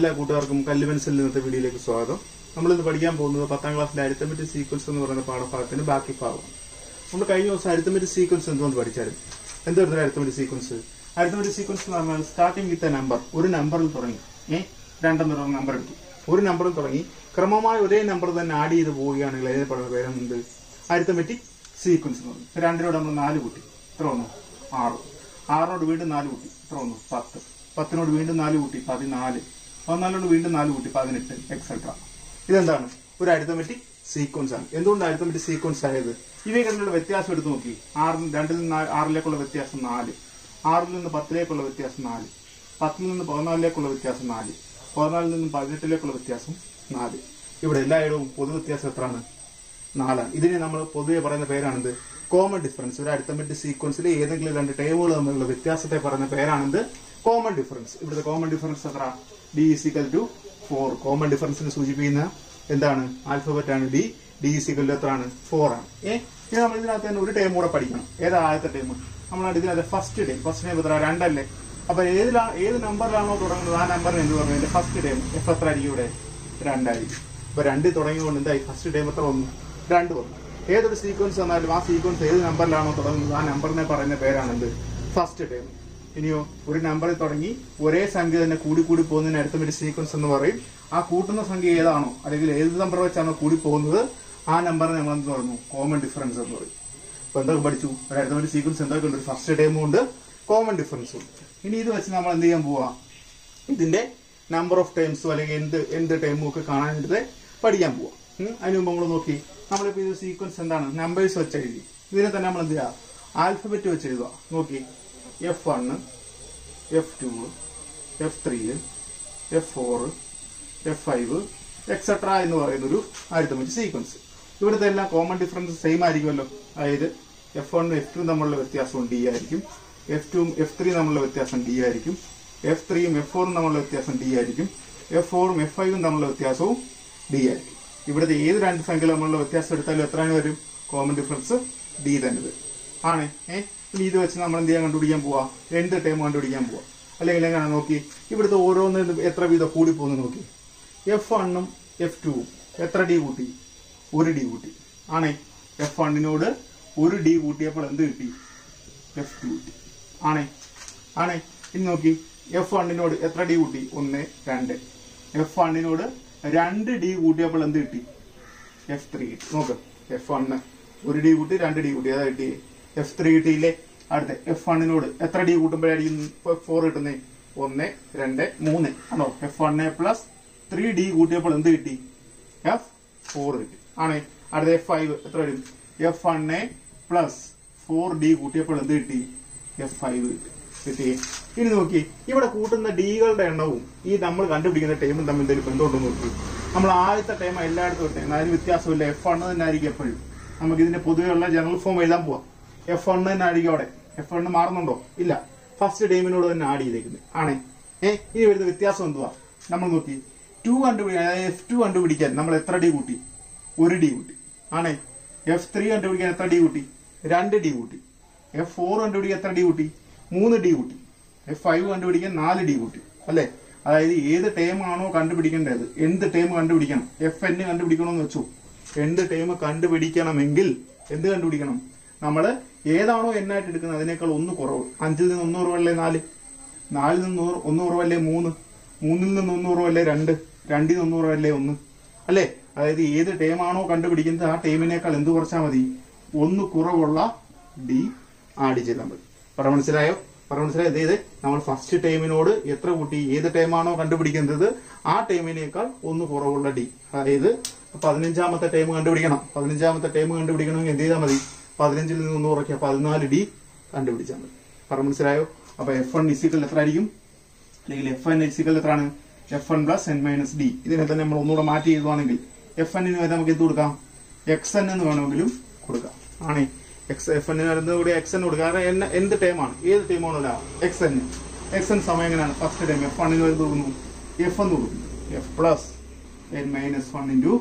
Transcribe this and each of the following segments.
എല്ലാ കൂട്ടുകാർക്കും കല്ലുപെൻസിൽ ഇന്നത്തെ വീഡിയോയിലേക്ക് സ്വാഗതം നമ്മളിന്ന് പഠിക്കാൻ പോകുന്നത് പത്താം ക്ലാസ്സിലെ അരിത്തമെറ്റിക് സീക്വൻസ് എന്ന് പറയുന്ന പാഠഭാഗത്തിന്റെ ബാക്കി ഭാഗം നമ്മൾ കഴിഞ്ഞ ദിവസം അരിത്തമെറ്റിക് സീക്വൻസ് എന്തുകൊണ്ട് പഠിച്ചാലും എന്തായിരുന്നു അരിത്തമെറ്റിക് സീക്വൻസ് അരിത്തമെറ്റിക് സീക്വൻസ് എന്ന് പറഞ്ഞാൽ സ്റ്റാർട്ടിംഗ് വിത്ത് എ നമ്പർ ഒരു നമ്പറിൽ തുടങ്ങി ഏ രണ്ടെന്ന് നമ്പർ എടുത്തു ഒരു നമ്പറിൽ തുടങ്ങി ക്രമമായി ഒരേ നമ്പർ തന്നെ ആഡ് ചെയ്ത് പോവുകയാണെങ്കിൽ അതിനെ പറയുന്ന പേരെന്ത് അരിത്തമെറ്റിക് സീക്വൻസ് എന്ന് പറയും രണ്ടിനോട് നമ്മൾ നാല് കൂട്ടി എത്ര വന്നു ആറ് ആറിനോട് വീണ്ടും നാല് കൂട്ടി എത്ര വന്നു പത്ത് പത്തിനോട് വീണ്ടും നാല് കൂട്ടി പതിനാല് പതിനാലിനോട് വീണ്ടും നാല് കൂട്ടി പതിനെട്ട് എക്സെട്ര ഇതെന്താണ് ഒരു അരിത്തമെറ്റിക് സീക്വൻസ് ആണ് എന്തുകൊണ്ട് അരിത്തമെറ്റിക് സീക്വൻസ് ആയത് ഇവയെ തമ്മിലുള്ള വ്യത്യാസം എടുത്ത് നോക്കി ആറിന് രണ്ടിൽ നിന്ന് നാ- ആറിലേക്കുള്ള വ്യത്യാസം നാല് ആറിൽ നിന്ന് പത്തിലേക്കുള്ള വ്യത്യാസം നാല് പത്തിൽ നിന്ന് പതിനാലിലേക്കുള്ള വ്യത്യാസം നാല് പതിനാലിൽ നിന്ന് പതിനെട്ടിലേക്കുള്ള വ്യത്യാസം നാല് ഇവിടെ എല്ലായിടവും പൊതു വ്യത്യാസം എത്രയാണ് നാലാണ് ഇതിനെ നമ്മൾ പൊതുവെ പറയുന്ന പേരാണിത് കോമൺ ഡിഫറൻസ് ഒരു അരിത്തമെറ്റിക് സീക്വൻസിലെ ഏതെങ്കിലും രണ്ട് ടേമുകൾ തമ്മിലുള്ള വ്യത്യാസത്തെ പറയുന്ന പേരാണിത് കോമൺ ഡിഫറൻസ് ഇവിടുത്തെ കോമൺ ഡിഫറൻസ് എത്ര D is equal to four common ഡിഫറൻസിനെ സൂചിപ്പിക്കുന്ന എന്താണ് ആൽഫബറ്റ് ആണ് ഡി ഡി ഇസിക്കൽ ടു എത്രയാണ് ഫോർ ആണ് ഏ ഇനി നമ്മൾ ഇതിനകത്ത് തന്നെ ഒരു ടേം കൂടെ പഠിക്കണം ഏതാ ആദ്യത്തെ ടേം നമ്മളാണ് ഇതിനകത്ത് ഫസ്റ്റ് ടേം ഫസ്റ്റ് ടേം എത്ര രണ്ടല്ലേ അപ്പൊ ഏതിലാ ഏത് നമ്പറിലാണോ തുടങ്ങുന്നത് ആ നമ്പറിന് എന്ത് പറഞ്ഞു എന്റെ ഫസ്റ്റ് ടേം എഫ് എത്ര ആയിരിക്കും ഇവിടെ രണ്ടായിരിക്കും ഇപ്പൊ രണ്ട് തുടങ്ങിയതുകൊണ്ട് എന്തായി ഫസ്റ്റ് ടൈം എത്ര വന്നു രണ്ട് വന്നു ഏതൊരു സീക്വൻസ് വന്നാലും ആ സീക്വൻസ് ഏത് നമ്പറിലാണോ തുടങ്ങുന്നത് ആ നമ്പറിനെ പറയുന്ന പേരാണെന്ത് ഫസ്റ്റ് ടൈം ഇനിയോ ഒരു നമ്പറിൽ തുടങ്ങി ഒരേ സംഖ്യ തന്നെ കൂടി കൂടി പോകുന്നതിന് അടുത്ത ഒരു സീക്വൻസ് എന്ന് പറയും ആ കൂട്ടുന്ന സംഖ്യ ഏതാണോ അല്ലെങ്കിൽ ഏത് നമ്പർ വെച്ചാണോ കൂടി പോകുന്നത് ആ നമ്പറിനെ നമ്മൾ എന്ത് പറയുന്നു കോമൺ ഡിഫറൻസ് എന്ന് പറയും അപ്പൊ എന്തൊക്കെ പഠിച്ചു ഒരു അടുത്ത ഒരു സീക്വൻസ് എന്തൊക്കെ ഉണ്ട് ഫസ്റ്റ് ടൈമും ഉണ്ട് കോമൺ ഡിഫറൻസും ഉണ്ട് ഇനി ഇത് വെച്ച് നമ്മൾ എന്ത് ചെയ്യാൻ പോവാ ഇതിന്റെ നമ്പർ ഓഫ് ടൈംസും അല്ലെങ്കിൽ എന്ത് എന്ത് ടൈമും ഒക്കെ കാണാനായിട്ട് പഠിക്കാൻ പോവാം ഉം. അതിന് മുമ്പ് നമ്മൾ നോക്കി നമ്മളിപ്പോ ഇത് സീക്വൻസ് എന്താണ് നമ്പേഴ്സ് വെച്ച് എഴുതി ഇതിനെ തന്നെ നമ്മൾ എന്ത് ചെയ്യുക ആൽഫബറ്റ് വെച്ച് എഴുതുക നോക്കി F one F two F three F four F five etcetera എന്ന് പറയുന്ന ഒരു ആയിരത്തമ്പത് സീക്വൻസ് ഇവിടുത്തെ എല്ലാം കോമൺ ഡിഫറൻസ് സെയിം ആയിരിക്കുമല്ലോ അതായത് എഫ് വണ്ണും എഫ് ടു തമ്മിലുള്ള വ്യത്യാസവും ഡി ആയിരിക്കും എഫ് ടുവും എഫ് ത്രീ തമ്മിലുള്ള വ്യത്യാസം ഡി ആയിരിക്കും എഫ് ത്രീയും എഫ് ഫോറും തമ്മിലുള്ള വ്യത്യാസം ഡി ആയിരിക്കും എഫ് ഫോറും എഫ് ഫൈവും തമ്മിലുള്ള വ്യത്യാസവും ഡി ആയിരിക്കും ഇവിടുത്തെ ഏത് രണ്ട് സംഖ്യകൾ തമ്മിലുള്ള വ്യത്യാസം എടുത്താലും എത്രയാണ് വരും കോമൺ ഡിഫറൻസ് ഡി തന്നെ വരും ആണ് ഏ ഇനി ഇത് വെച്ച് നമ്മൾ എന്ത് ചെയ്യാൻ കണ്ടുപിടിക്കാൻ പോവാ എന്ത് ടൈം കണ്ടുപിടിക്കാൻ പോവാ അല്ലെങ്കിൽ എങ്ങനെ നോക്കി ഇവിടുത്തെ ഓരോന്ന് എത്ര വീതം കൂടി പോകുന്നു നോക്കി എഫ് വണ്ണും എഫ് ടുവും എത്ര ഡി കൂട്ടി ഒരു ഡി കൂട്ടി ആണേ എഫ് വണ്ണിനോട് ഒരു ഡി കൂട്ടിയപ്പോൾ എന്ത് കിട്ടി എഫ് ടു കിട്ടി ആണേ ആണേ ഇനി നോക്കി എഫ് വണ്ണിനോട് എത്ര ഡി കൂട്ടി ഒന്ന് രണ്ട് എഫ് വണ്ണിനോട് രണ്ട് ഡി കൂട്ടിയപ്പോൾ എന്ത് കിട്ടി എഫ് ത്രീ കിട്ടി നോക്ക് എഫ് വണ്ണ് ഒരു ഡി കൂട്ടി രണ്ട് ഡി കൂട്ടി അതാ കിട്ടി എഫ് ത്രീ കിട്ടിയില്ലേ അടുത്ത എഫ് വണ്ണിനോട് എത്ര ഡി കൂട്ടുമ്പോഴായിരിക്കും ഫോർ കിട്ടുന്നേ ഒന്ന് രണ്ട് മൂന്ന് ആണോ F one plus three D കൂട്ടിയപ്പോൾ എന്ത് കിട്ടി എഫ് ഫോർ കിട്ടി ആണേ അടുത്ത എഫ് ഫൈവ് എത്ര വരും F one plus four D കൂട്ടിയപ്പോൾ എന്ത് കിട്ടി എഫ് ഫൈവ് കിട്ടി കിട്ടി ഇനി നോക്കി ഇവിടെ കൂട്ടുന്ന ഡികളുടെ എണ്ണവും ഈ നമ്മൾ കണ്ടുപിടിക്കുന്ന ടൈമും തമ്മിൽ എന്തെങ്കിലും ബന്ധമുണ്ടെന്ന് നോക്കി നമ്മൾ ആദ്യത്തെ ടൈം എല്ലായിടത്തും ഇട്ടേ അതിന് വ്യത്യാസമില്ല എഫ് വണ്ണ് തന്നെ ആയിരിക്കും എപ്പോഴും നമുക്ക് ഇതിന്റെ പൊതുവെയുള്ള ജനറൽ ഫോം എഴുതാൻ പോവാം എഫ് വണ്ണ് തന്നെ ആയിരിക്കും അവിടെ എഫ് വണ്ണ് മാറുന്നുണ്ടോ ഇല്ല ഫസ്റ്റ് ടൈമിനോട് തന്നെ ആഡ് ചെയ്തേക്കുന്നത് ആണേ ഏ ഇനി വരുന്ന വ്യത്യാസം എന്തുവാ നമ്മൾ നോക്കി ടു കണ്ടുപിടിക്കാൻ അതായത് എഫ് ടു കണ്ടുപിടിക്കാൻ നമ്മൾ എത്ര ഡി കൂട്ടി ഒരു ഡി കൂട്ടി ആണേ എഫ് ത്രീ കണ്ടുപിടിക്കാൻ എത്ര ഡി കൂട്ടി രണ്ട് ഡി കൂട്ടി എഫ് ഫോർ കണ്ടുപിടിക്കാൻ എത്ര ഡി കൂട്ടി മൂന്ന് ഡി കൂട്ടി എഫ് ഫൈവ് കണ്ടുപിടിക്കാൻ നാല് ഡി കൂട്ടി അല്ലേ അതായത് ഏത് ടേം ആണോ കണ്ടുപിടിക്കേണ്ടത് എന്ത് ടേം കണ്ടുപിടിക്കണം എഫ് എൻ കണ്ടുപിടിക്കണമെന്ന് വെച്ചു എന്ത് ടേം കണ്ടുപിടിക്കണമെങ്കിൽ എന്ത് കണ്ടുപിടിക്കണം നമ്മൾ ഏതാണോ എന്നായിട്ട് എടുക്കുന്നത് അതിനേക്കാൾ ഒന്ന് കുറവ് അഞ്ചിൽ നിന്ന് ഒന്ന് കുറവല്ലേ നാല് നാലിൽ നിന്ന് നൂറ് ഒന്ന് കുറവല്ലേ മൂന്ന് മൂന്നിൽ നിന്ന് ഒന്ന് കുറവല്ലേ രണ്ട് രണ്ടിൽ നിന്ന് ഒന്ന് കുറവല്ലേ ഒന്ന് അല്ലേ അതായത് ഏത് ടൈമാണോ കണ്ടുപിടിക്കുന്നത് ആ ടൈമിനേക്കാൾ എന്ത് കുറച്ചാൽ മതി ഒന്ന് കുറവുള്ള ഡി ആഡ് ചെയ്താൽ മതി പറ മനസ്സിലായോ പറ മനസ്സിലായോ അതായത് നമ്മൾ ഫസ്റ്റ് ടൈമിനോട് എത്ര കൂട്ടി ഏത് ടൈമാണോ കണ്ടുപിടിക്കുന്നത് ആ ടൈമിനേക്കാൾ ഒന്ന് കുറവുള്ള ഡി അതായത് പതിനഞ്ചാമത്തെ ടൈം കണ്ടുപിടിക്കണം പതിനഞ്ചാമത്തെ ടൈം കണ്ടുപിടിക്കണമെങ്കിൽ എന്ത് ചെയ്താൽ മതി പതിനഞ്ചിൽ നിന്ന് ഒന്ന് കുറയ്ക്കുക പതിനാല് ഡി കണ്ടുപിടിച്ചാൽ മതി പറ മനസ്സിലായോ അപ്പൊ എഫ് വൺ ഇസിക്കൽ എത്ര ആയിരിക്കും അല്ലെങ്കിൽ എഫ് എൻ ഇസിക്കൽ എത്രയാണ് F N plus N minus D ഇതിനെ തന്നെ നമ്മൾ ഒന്നുകൂടെ മാറ്റി എഴുതുവാണെങ്കിൽ എഫ് എന്നിന് വരെ നമുക്ക് എന്ത് കൊടുക്കാം എക്സ് എൻ എന്ന് വേണമെങ്കിലും കൊടുക്കാം ആണേ എക്സ് എഫ് എന്നിന് വരുന്നത് കൂടി എക്സ് എൻ കൊടുക്കാം കാരണം എന്ന- എന്ത് ടൈമാണ് ഏത് ടൈമാണല്ലോ എക്സ് എൻ എക്സ് എൻ സമയം എങ്ങനെയാണ് ഫസ്റ്റ് ടൈം എഫ് വണ്ണിന് വരുന്നത് കൊടുക്കുന്നു എഫ് എന്ന് കൊടുക്കുന്നു F plus N minus one into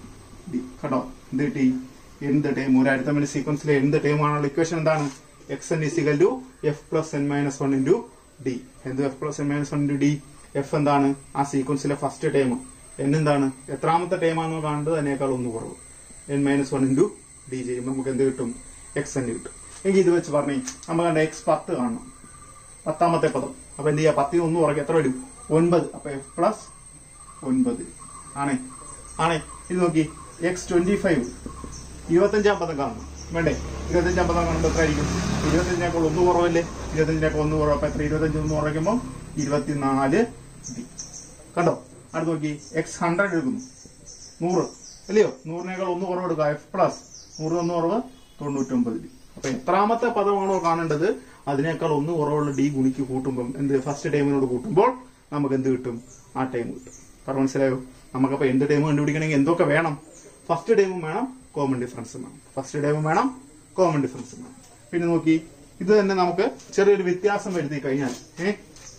D കേട്ടോ എന്ത് കിട്ടി എന്ത് ടൈം ഒരു അടുത്ത സീക്വൻസിലെ എന്ത് ടൈം ആണുള്ള ഇക്വേഷൻ എന്താണ് X N is equal to F plus N minus one into D എന്ത് F plus N minus one into D F എന്താണ് ആ സീക്വൻസിലെ ഫസ്റ്റ് ടൈം എൻ എന്താണ് എത്രാമത്തെ ടൈമാണെന്നോ കാണേണ്ടത് അതിനേക്കാൾ ഒന്ന് കുറവ് N minus one into D ചെയ്യുമ്പോൾ നമുക്ക് എന്ത് കിട്ടും എക്സ് എന്ന് കിട്ടും എങ്കിൽ ഇത് വെച്ച് പറഞ്ഞേ നമുക്ക് കണ്ട എക്സ് പത്ത് കാണണം പത്താമത്തെ പദം അപ്പൊ എന്ത് ചെയ്യാ പത്തിന് ഒന്ന് കുറയ്ക്ക് എത്ര വരും ഒൻപത് അപ്പൊ എഫ് പ്ലസ് ഒൻപത് ആണേ ആണേ ഇത് നോക്കി എക്സ് ട്വന്റി ഫൈവ് ഇരുപത്തഞ്ചാം പദം കാണണം വേണ്ടേ ഇരുപത്തഞ്ചാം പദം കാണുമ്പോൾ എത്ര ആയിരിക്കും ഇരുപത്തഞ്ചിനേക്കാൾ ഒന്ന് കുറവല്ലേ ഇരുപത്തഞ്ചിനേക്കാൾ ഒന്ന് കുറവ് അപ്പൊ എത്ര ഇരുപത്തഞ്ച് ഒന്ന് കുറയ്ക്കുമ്പോൾ ഇരുപത്തിനാല് ഡി കണ്ടോ അടുത്ത് നോക്കി എക്സ് ഹൺഡ്രഡ് എടുക്കുന്നു നൂറ് അല്ലയോ നൂറിനേക്കാൾ ഒന്ന് കുറവ് എടുക്കുക എഫ് പ്ലസ് നൂറ് ഒന്ന് കുറവ് തൊണ്ണൂറ്റൊമ്പത് ഡി അപ്പൊ എത്രാമത്തെ പദമാണോ കാണേണ്ടത് അതിനേക്കാൾ ഒന്ന് കുറവുള്ള ഡി ഗുണിക്ക് കൂട്ടുമ്പോൾ എന്ത് ഫസ്റ്റ് ടൈമിനോട് കൂട്ടുമ്പോൾ നമുക്ക് എന്ത് കിട്ടും ആ ടൈം കിട്ടും പറഞ്ഞു മനസ്സിലായോ നമുക്കപ്പോ എന്ത് ടൈം കണ്ടുപിടിക്കണമെങ്കിൽ എന്തൊക്കെ വേണം ഫസ്റ്റ് ടൈമും വേണം കോമൺ ഡിഫറൻസും വേണം ഫസ്റ്റ് ടൈമും വേണം കോമൺ ഡിഫറൻസും വേണം പിന്നെ നോക്കി ഇത് തന്നെ നമുക്ക് ചെറിയൊരു വ്യത്യാസം വരുത്തി കഴിഞ്ഞാൽ ഏഹ്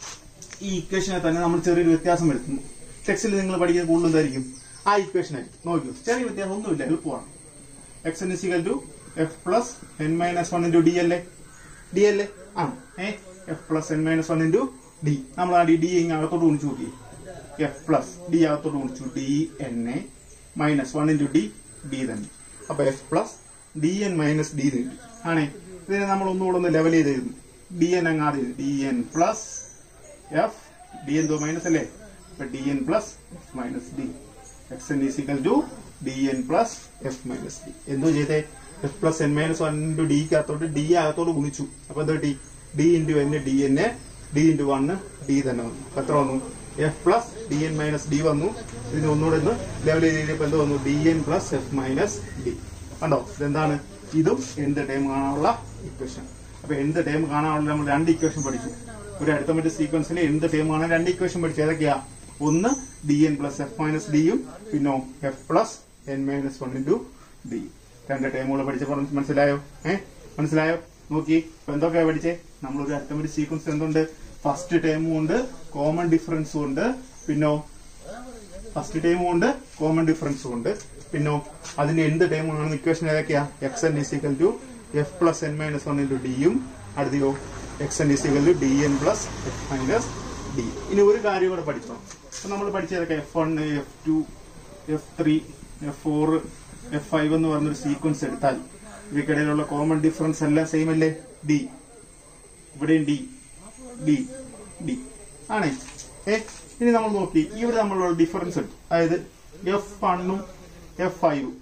ഈ ഇക്വേഷനെ തന്നെ നമ്മൾ ചെറിയൊരു വ്യത്യാസം വരുത്തുന്നു ടെക്സ്റ്റിൽ നിങ്ങൾ പഠിക്കുന്ന കൂടുതൽ എന്തായിരിക്കും ആ ഇക്വേഷൻ ആയിരിക്കും നോക്കൂ ചെറിയ വ്യത്യാസം ഒന്നുമില്ല എളുപ്പമാണ് X N is equal to F plus N minus one into D അല്ലേ ഡി അല്ലേ ആ ഏ F plus N minus one into D നമ്മൾ ആ ഡി ഡി ഇങ്ങനെ അകത്തോട്ട് ഗുണിച്ചു നോക്കി എഫ് പ്ലസ് ഡി അകത്തോട്ട് ഗുണിച്ചു D N A minus one into D D തന്നെ അപ്പൊ F plus D N minus D കിട്ടി ആണേ ഇതിനെ നമ്മൾ ഒന്നുകൂടെ ഒന്ന് ലെവൽ ചെയ്തിരുന്നു ഡി എൻ അങ്ങാതെ D N plus F D N minus അല്ലേ അപ്പൊ D N plus F minus D X N is equal to D N plus F minus D എന്തോ ചെയ്തേ F plus N minus one into ഡിക്ക് അകത്തോട്ട് D അകത്തോട്ട് ഗുണിച്ചു അപ്പൊ എന്താ D D into N D N A D into one D തന്നെ വന്നു അപ്പൊ എത്ര വന്നു F plus D N minus D വന്നു ഇതിന് ഒന്നുകൂടെ ഒന്ന് ലെവൽ ചെയ്തപ്പോൾ എന്ത് വന്നു D N plus F minus D കണ്ടോ ഇതെന്താണ് ഇതും എന്ത് ടൈം കാണാനുള്ള ഇക്വേഷൻ അപ്പൊ എന്ത് ടൈം കാണാനുള്ള നമ്മൾ രണ്ട് ഇക്വേഷൻ പഠിച്ചു ഒരു അരിത്തമെറ്റിക് സീക്വൻസിൽ എന്ത് ടൈം കാണാൻ രണ്ട് ഇക്വേഷൻ പഠിച്ചു ഏതൊക്കെയാ ഒന്ന് D N plus F minus ഡിയും പിന്നെ F plus N minus one into D രണ്ട് ടൈമുകൾ പഠിച്ചപ്പോൾ മനസ്സിലായോ ഏ മനസ്സിലായോ നോക്കി ഇപ്പൊ എന്തൊക്കെയാ പഠിച്ചേ നമ്മളൊരു അരിത്തമെറ്റിക് സീക്വൻസ് എന്തുണ്ട് ഫസ്റ്റ് ടൈമും ഉണ്ട് കോമൺ ഡിഫറൻസും ഉണ്ട് പിന്നോ ഫസ്റ്റ് ടൈമും ഉണ്ട് കോമൺ ഡിഫറൻസും ഉണ്ട് പിന്നോ അതിന്റെ എന്ത് ടൈമാണ് ഇക്വേഷൻ ഏതൊക്കെയാ X N is equal to F plus N minus one into ഡിയും അടുത്തയോ X N is equal to D N plus F minus D ഇനി ഒരു കാര്യം കൂടെ പഠിച്ചോ അപ്പൊ നമ്മൾ പഠിച്ചതൊക്കെ F one F two F three F four F five എന്ന് പറഞ്ഞൊരു സീക്വൻസ് എടുത്താൽ ഇവയ്ക്കിടയിലുള്ള കോമൺ ഡിഫറൻസ് എല്ലാം സെയിം അല്ലേ ഡി ഇവിടെയും ഡി ഡി ഡി ആണേ ഏ ഇനി നമ്മൾ നോക്കി ഇവിടെ നമ്മളുള്ള ഡിഫറൻസ് ഉണ്ട് അതായത് എഫ് വണ്ണും എഫ് ഫൈവും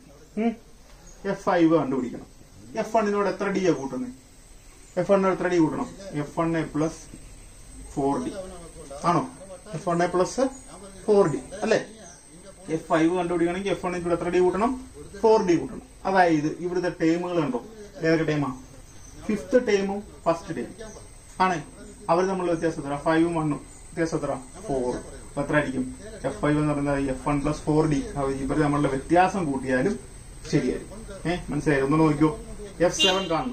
എഫ് ഫൈവ് കണ്ടുപിടിക്കണം എഫ് വണ്ണിനോട് എത്ര ഡി ആ കൂട്ടുന്നത് എഫ് വണ്ണിനോട് എത്ര ഡി കൂട്ടണം F one A plus four D ആണോ F one A plus four D അല്ലേ എഫ് ഫൈവ് കണ്ടുപിടിക്കണമെങ്കിൽ എഫ് വണ്ണിൽ കൂടെ എത്ര ഡി കൂട്ടണം ഫോർ ഡി കൂട്ടണം അതായത് ഇവിടുത്തെ ടേമുകൾ കണ്ടോ ഏതൊക്കെ ടൈമാ ഫിഫ്ത്ത് ടൈമും ഫസ്റ്റ് ടൈം ആണേ അവർ തമ്മിൽ വ്യത്യാസം എത്ര ഫൈവും വണ്ണും വ്യത്യാസം എത്ര ഫോർ അപ്പൊ എത്ര ആയിരിക്കും എഫ് ഫൈവ് എന്ന് പറയുന്നത് F one plus four D ഇവർ തമ്മിലുള്ള വ്യത്യാസം കൂട്ടിയാലും ശരിയായിരിക്കും ഏഹ് മനസ്സിലായി ഒന്ന് നോക്കിയോ എഫ് സെവൻ കാണണം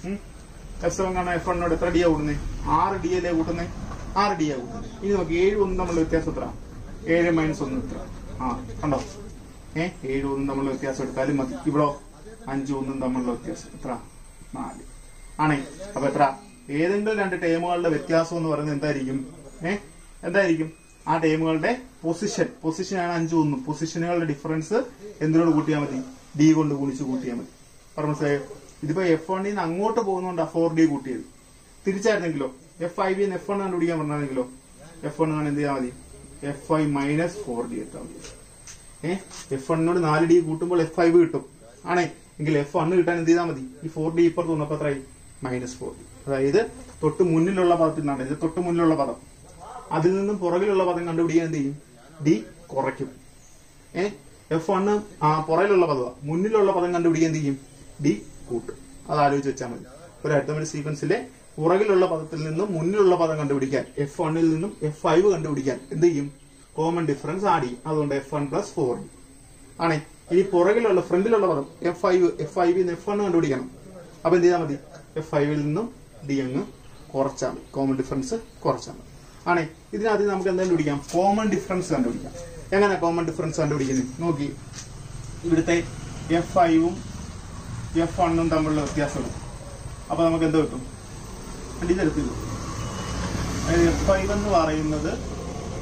എഫ് സെവൻ കാണാൻ എഫ് വണ്ണോട് എത്ര ഡി ആ കൂട്ടുന്നത് ആറ് ഡി അല്ലേ കൂട്ടുന്നത് ആറ് ഡി ആ കൂട്ടുന്നത് ഇനി നോക്കി ഏഴ് ഒന്നും തമ്മിലുള്ള വ്യത്യാസം എത്ര ഏഴ് മൈനസ് ഒന്ന് എത്ര ആ കണ്ടോ ഏഹ് ഏഴ് ഒന്നും തമ്മിലുള്ള വ്യത്യാസം എടുത്താലും മതി ഇവിടെ അഞ്ച് ഒന്നും തമ്മിലുള്ള വ്യത്യാസം എത്ര നാല് ആണേ അപ്പൊ എത്ര ഏതെങ്കിലും രണ്ട് ടേമുകളുടെ വ്യത്യാസം എന്ന് പറയുന്നത് എന്തായിരിക്കും ഏ എന്തായിരിക്കും ആ ടേമുകളുടെ പൊസിഷൻ പൊസിഷനാണ് അഞ്ചും ഒന്നും പൊസിഷനുകളുടെ ഡിഫറൻസ് എന്തിനോട് കൂട്ടിയാൽ മതി ഡി കൊണ്ട് ഗുണിച്ച് കൂട്ടിയാൽ മതി പറഞ്ഞു മനസ്സിലായോ ഇതിപ്പോ എഫ് വണ്ണിൽ നിന്ന് അങ്ങോട്ട് പോകുന്നോണ്ടാ ഫോർ ഡി കൂട്ടിയത് തിരിച്ചായിരുന്നെങ്കിലോ F I B F one കണ്ടുപിടിക്കാൻ പറഞ്ഞാണെങ്കിലോ എഫ് വൺ ആണ് എന്ത് ചെയ്താൽ മതി F I minus four D എടുത്താൽ മതി ഏഹ് എഫ് വണ്ണിനോട് നാല് ഡി കൂട്ടുമ്പോൾ എഫ് ഫൈവ് കിട്ടും ആണേ എങ്കിൽ എഫ് വണ്ണ് കിട്ടാൻ എന്ത് ചെയ്താൽ മതി ഈ ഫോർ ഡി ഇപ്പുറത്ത് വന്നപ്പോ എത്രയായി മൈനസ് ഫോർ ഡി അതായത് തൊട്ട് മുന്നിലുള്ള പദത്തിൽ നിന്നാണ് ഇത് തൊട്ട് മുന്നിലുള്ള പദം അതിൽ നിന്നും പുറകിലുള്ള പദം കണ്ടുപിടിക്കാൻ എന്ത് ചെയ്യും ഡി കുറയ്ക്കും ഏ എഫ് വണ്ണ് ആ പുറകിലുള്ള പദമാണ് മുന്നിലുള്ള പദം കണ്ടുപിടിക്കാൻ എന്ത് ചെയ്യും ഡി കൂട്ടും അത് ആലോചിച്ച് വെച്ചാൽ മതി ഒരു അടുത്ത സീക്വൻസിലെ പുറകിലുള്ള പദത്തിൽ നിന്നും മുന്നിലുള്ള പദം കണ്ടുപിടിക്കാൻ എഫ് വണ്ണിൽ നിന്നും എഫ് ഫൈവ് കണ്ടുപിടിക്കാൻ എന്ത് ചെയ്യും കോമൺ ഡിഫറൻസ് ആഡ് ചെയ്യും അതുകൊണ്ട് F one plus four D ആണേ ഈ പുറകിലുള്ള ഫ്രണ്ടിലുള്ള പദം എഫ് ഫൈവ് എഫ് ഫൈവിൽ നിന്ന് എഫ് വൺ കണ്ടുപിടിക്കണം അപ്പൊ എന്ത് ചെയ്താൽ മതി എഫ് ഫൈവിൽ നിന്നും ഡി അങ്ങ് കുറച്ചാൽ മതി കോമൺ ഡിഫറൻസ് കുറച്ചാൽ മതി ആണേ ഇതിനകത്ത് നമുക്ക് എന്തായാലും പിടിക്കാം കോമൺ ഡിഫറൻസ് കണ്ടുപിടിക്കാം എങ്ങനെ കോമൺ ഡിഫറൻസ് കണ്ടുപിടിക്കുന്നത് നോക്കി ഇവിടുത്തെ എഫ് ഫൈവും എഫ് വണ്ണും തമ്മിലുള്ള വ്യത്യാസമാണ് അപ്പൊ നമുക്ക് എന്ത് കിട്ടും ഇതെടുത്തില്ല അതായത് എഫ് ഫൈവ് എന്ന് പറയുന്നത്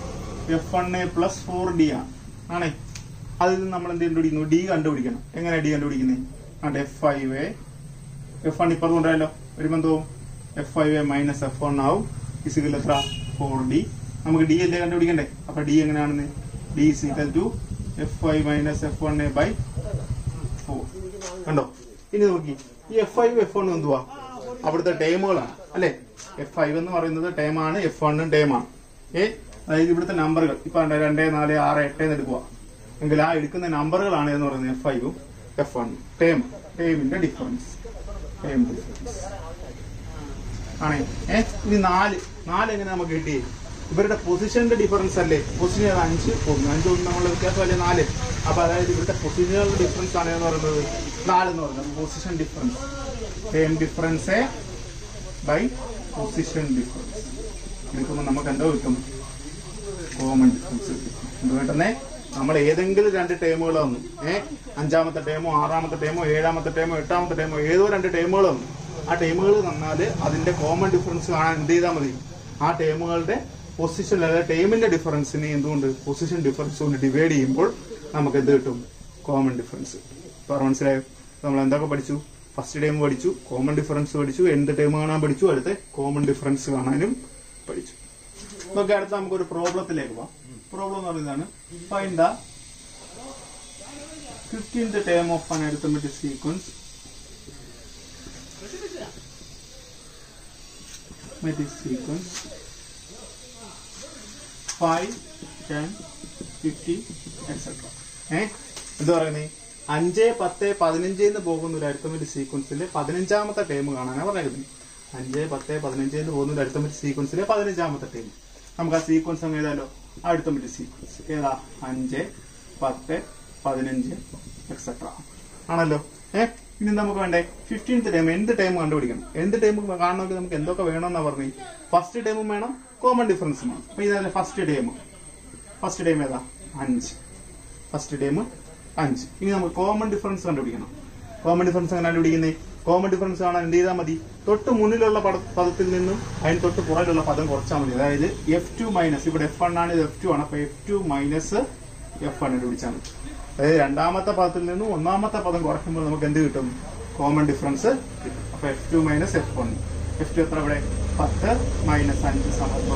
F one A plus four D ആണ് ആണേ അതിൽ നിന്ന് നമ്മൾ എന്ത് കണ്ടുപിടിക്കുന്നു ഡി കണ്ടുപിടിക്കണം എങ്ങനെയാ ഡി കണ്ടുപിടിക്കുന്നത് and F five A F one ഇപ്പുറത്ത് കൊണ്ടുപോയല്ലോ ഒരു ബന്ധവും F five A minus F one ആവും ഇസിക്കൽ എത്ര ഫോർ ഡി നമുക്ക് ഡി അല്ലേ കണ്ടുപിടിക്കണ്ടേ അപ്പൊ ഡി എങ്ങനെയാണെന്ന് D is equal to F five minus F one A by four കണ്ടോ ഇനി നോക്കി ഈ എഫ് ഫൈവ് എഫ് വൺ എന്തുവാ അവിടുത്തെ ടേമുകളാണ് അല്ലെ എഫ് ഫൈവ് എന്ന് പറയുന്നത് ടേമാണ് എഫ് വണ്ണും ടേമാണ് ഏ അതായത് ഇവിടുത്തെ നമ്പറുകൾ ഇപ്പൊ കണ്ടോ, രണ്ട് നാല് ആറ് എട്ട് എന്ന് എടുക്കുക എങ്കിൽ ആ എടുക്കുന്ന നമ്പറുകളാണ് എന്ന് പറയുന്നത് എഫ് ഫൈവും എഫ് വണ്ണും ടേം ടേമിന്റെ ഡിഫറൻസ് ടേം ഡിഫറൻസ് ആണേ ഏ ഇനി നാല് നാല് എങ്ങനെ നമുക്ക് കിട്ടി ഇവരുടെ പൊസിഷന്റെ ഡിഫറൻസ് അല്ലേ പൊസിഷൻ ഏതാ അഞ്ച് ഒന്ന് അഞ്ച് ഒന്ന് നമ്മളെ വ്യത്യാസം അല്ലേ നാല് അപ്പൊ അതായത് ഇവിടുത്തെ പൊസിഷനുകളുടെ ഡിഫറൻസ് ആണ് എന്ന് പറയുന്നത് നാല് എന്ന് പറയുന്നത് position difference term difference by position difference എടുക്കുമ്പോൾ നമുക്ക് എന്തോ കിട്ടും കോമൺ ഡിഫറൻസ് എന്ത് കിട്ടുന്നേ നമ്മൾ ഏതെങ്കിലും രണ്ട് ടേമുകൾ വന്നു ഏഹ് അഞ്ചാമത്തെ ടേമോ ആറാമത്തെ ടേമോ ഏഴാമത്തെ ടേമോ എട്ടാമത്തെ ടേമോ ഏതോ രണ്ട് ടേമുകൾ വന്നു ആ ടേമുകൾ തന്നാൽ അതിന്റെ കോമൺ ഡിഫറൻസ് കാണാൻ എന്ത് ചെയ്താൽ മതി ആ ടേമുകളുടെ പൊസിഷൻ അതായത് ടേമിന്റെ ഡിഫറൻസിനെ എന്തുകൊണ്ട് പൊസിഷൻ ഡിഫറൻസ് കൊണ്ട് ഡിവൈഡ് ചെയ്യുമ്പോൾ നമുക്ക് എന്ത് കിട്ടും കോമൺ ഡിഫറൻസ് പറ മനസ്സിലായോ നമ്മൾ എന്തൊക്കെ പഠിച്ചു ഫസ്റ്റ് ടൈം പഠിച്ചു കോമൺ ഡിഫറൻസ് പഠിച്ചു എന്ത് ടൈം കാണാൻ പഠിച്ചു അടുത്ത കോമൺ ഡിഫറൻസ് കാണാനും പഠിച്ചു നമുക്ക് അടുത്ത നമുക്കൊരു പ്രോബ്ലത്തിലേക്ക് പോവാം പ്രോബ്ലം എന്ന് പറയുന്നതാണ് find the fifteenth term of an arithmetic sequence arithmetic sequence 5 10 50 etc ഏ എന്താ പറയുന്നത് അഞ്ച് പത്ത് പതിനഞ്ച് എന്ന് പോകുന്ന ഒരു അരിത്തമെറ്റിക് സീക്വൻസിൽ പതിനഞ്ചാമത്തെ ടേം കാണാനാണ് പറഞ്ഞേക്കുന്നത് അഞ്ച് പത്ത് പതിനഞ്ച് എന്ന് പോകുന്ന ഒരു അരിത്തമെറ്റിക് സീക്വൻസിലെ പതിനഞ്ചാമത്തെ ടേം നമുക്ക് ആ സീക്വൻസ് അങ്ങ് എഴുതാലോ അരിത്തമെറ്റിക് സീക്വൻസ് ഏതാ അഞ്ച് പത്ത് പതിനഞ്ച് എക്സെട്ര ആണല്ലോ ഏ ഇനി നമുക്ക് വേണ്ടേ ഫിഫ്റ്റീൻത്ത് ടൈം എന്ത് ടൈം കണ്ടുപിടിക്കണം എന്ത് ടൈം കാണണമെങ്കിൽ നമുക്ക് എന്തൊക്കെ വേണമെന്നാ പറഞ്ഞു ഫസ്റ്റ് ടൈമും വേണം കോമൺ ഡിഫറൻസും വേണം അപ്പൊ ഇതല്ലേ ഫസ്റ്റ് ടൈം ഫസ്റ്റ് ടൈം ഏതാ അഞ്ച് ഫസ്റ്റ് ടൈം അഞ്ച് ഇനി നമുക്ക് കോമൺ ഡിഫറൻസ് കണ്ടുപിടിക്കണം കോമൺ ഡിഫറൻസ് എങ്ങനെ കണ്ടുപിടിക്കുന്നത് കോമൺ ഡിഫറൻസ് കാണാൻ എന്ത് ചെയ്താൽ മതി തൊട്ട് മുന്നിലുള്ള പദ- പദത്തിൽ നിന്നും അതിന് തൊട്ട് പുറകിലുള്ള പദം കുറച്ചാൽ മതി അതായത് എഫ് ടു മൈനസ് ഇവിടെ എഫ് വൺ ആണ് ഇത് എഫ് ടു ആണ് അപ്പൊ F two minus F one കണ്ടുപിടിച്ചാൽ മതി അതായത് രണ്ടാമത്തെ പദത്തിൽ നിന്നും ഒന്നാമത്തെ പദം കുറയ്ക്കുമ്പോൾ നമുക്ക് എന്ത് കിട്ടും കോമൺ ഡിഫറൻസ് കിട്ടും അപ്പൊ F two minus F one F two എത്ര ഇവിടെ പത്ത് മൈനസ് അഞ്ച് സമത്വം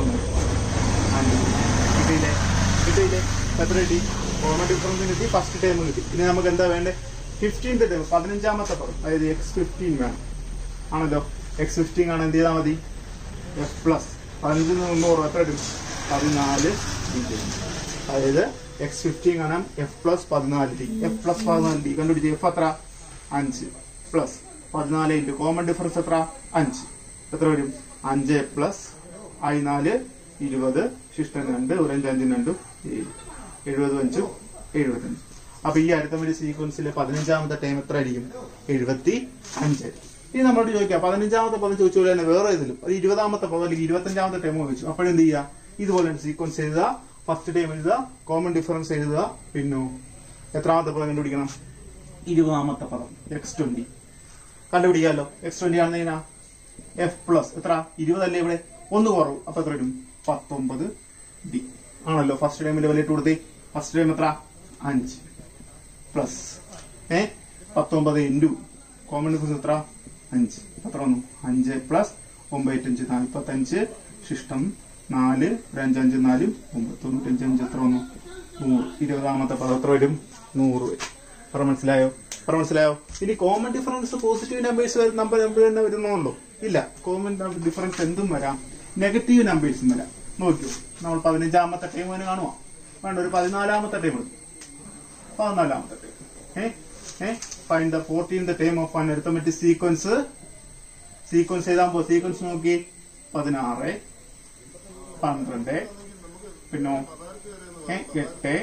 അഞ്ച് കിട്ടിയില്ലേ കിട്ടിയില്ലേ അപ്പൊ എത്ര കിട്ടി കോമൺ ഡിഫറൻസ് കിട്ടി ഫസ്റ്റ് ടൈം കിട്ടി ഇനി നമുക്ക് എന്താ വേണ്ടേ ഫിഫ്റ്റീൻത് ടൈം പതിനഞ്ചാമത്തെ പദം അതായത് എക്സ് ഫിഫ്റ്റീൻ വേണം ആണല്ലോ എക്സ് ഫിഫ്റ്റീൻ ആണ് എന്ത് ചെയ്താൽ മതി എഫ് പ്ലസ് പതിനഞ്ചിൽ നിന്ന് മുന്നൂറ് എത്ര കിട്ടും പതിനാല് ഡിഗ്രി അതായത് എക്സ് ഫിഫ്റ്റീൻ കാണാം എഫ് പ്ലസ് പതിനാല് ഡി എഫ് പ്ലസ് പതിനാല് ഡി കണ്ടുപിടിച്ച് എഫ് എത്ര അഞ്ച് പ്ലസ് പതിനാല് ഇൻറ്റു കോമൺ ഡിഫറൻസ് എത്ര അഞ്ച് എത്ര വരും അഞ്ച് പ്ലസ് നാല് ഇരുപത് ശിഷ്ടം രണ്ട് ഒരു അഞ്ച് അഞ്ചിന് രണ്ടും ഏഴ് എഴുപത് അഞ്ചും എഴുപത്തഞ്ച് അപ്പൊ ഈ അടുത്ത സീക്വൻസിലെ പതിനഞ്ചാമത്തെ ടൈം എത്ര ആയിരിക്കും എഴുപത്തി അഞ്ചായിരിക്കും ഇനി നമ്മളോട് ചോദിക്കാം പതിനഞ്ചാമത്തെ പദം ചോദിച്ചു പോലെ തന്നെ വേറെ ഏതിലും അത് ഇരുപതാമത്തെ പദം അല്ലെങ്കിൽ ഇരുപത്തഞ്ചാമത്തെ ടൈം ചോദിച്ചു അപ്പോഴെന്ത് ചെയ്യുക ഇതുപോലെ സീക്വൻസ് എഴുതുക ഫസ്റ്റ് ടൈം എഴുതുക കോമൺ ഡിഫറൻസ് എഴുതുക പിന്നെ എത്രാമത്തെ പദം കണ്ടുപിടിക്കണം ഇരുപതാമത്തെ പദം എക്സ് ട്വന്റി കണ്ടുപിടിക്കാമല്ലോ എക്സ് ട്വന്റി ആണെന്നാ എഫ് പ്ലസ് എത്ര ഇരുപതല്ലേ ഇവിടെ ഒന്ന് കുറവ് അപ്പൊ എത്ര വരും പത്തൊമ്പത് ഡി ആണല്ലോ ഫസ്റ്റ് ടൈമിന്റെ വില ഇട്ട് കൊടുത്തേ ഫസ്റ്റ് ടൈം എത്ര അഞ്ച് പ്ലസ് ഏ പത്തൊമ്പത് ഇൻറ്റു കോമൺ ഡിഫറൻസ് എത്ര അഞ്ച് എത്ര വന്നു അഞ്ച് പ്ലസ് ഒമ്പത്തഞ്ച് നാൽപ്പത്തഞ്ച് ശിഷ്ടം നാല് ഒരു അഞ്ചഞ്ച് നാലും ഒമ്പത് തൊണ്ണൂറ്റഞ്ച് അഞ്ച് എത്ര വന്നു നൂറ് ഇരുപതാമത്തെ പദം എത്ര വരും നൂറ് വരും പറ മനസ്സിലായോ പറ മനസ്സിലായോ ഇനി കോമൺ ഡിഫറൻസ് പോസിറ്റീവ് നമ്പേഴ്സ് വരും നമ്പർ നമ്പർ തന്നെ വരുന്നുള്ളൂ ഇല്ല കോമൺ ഡിഫറൻസ് എന്തും വരാം നെഗറ്റീവ് നമ്പേഴ്സും വരാം നോക്കൂ നമ്മൾ പതിനഞ്ചാമത്തെ ടൈം തന്നെ കാണുവാ വേണ്ട ഒരു പതിനാലാമത്തെ ടൈം എടുക്കും പതിനാലാമത്തെ ടൈം ഏ ഏ find the fourteenth time of an arithmetic sequence sequence എഴുതാൻ പോ സീക്വൻസ് നോക്കി പതിനാറ് പന്ത്രണ്ട് പിന്നോ ഏ എട്ട്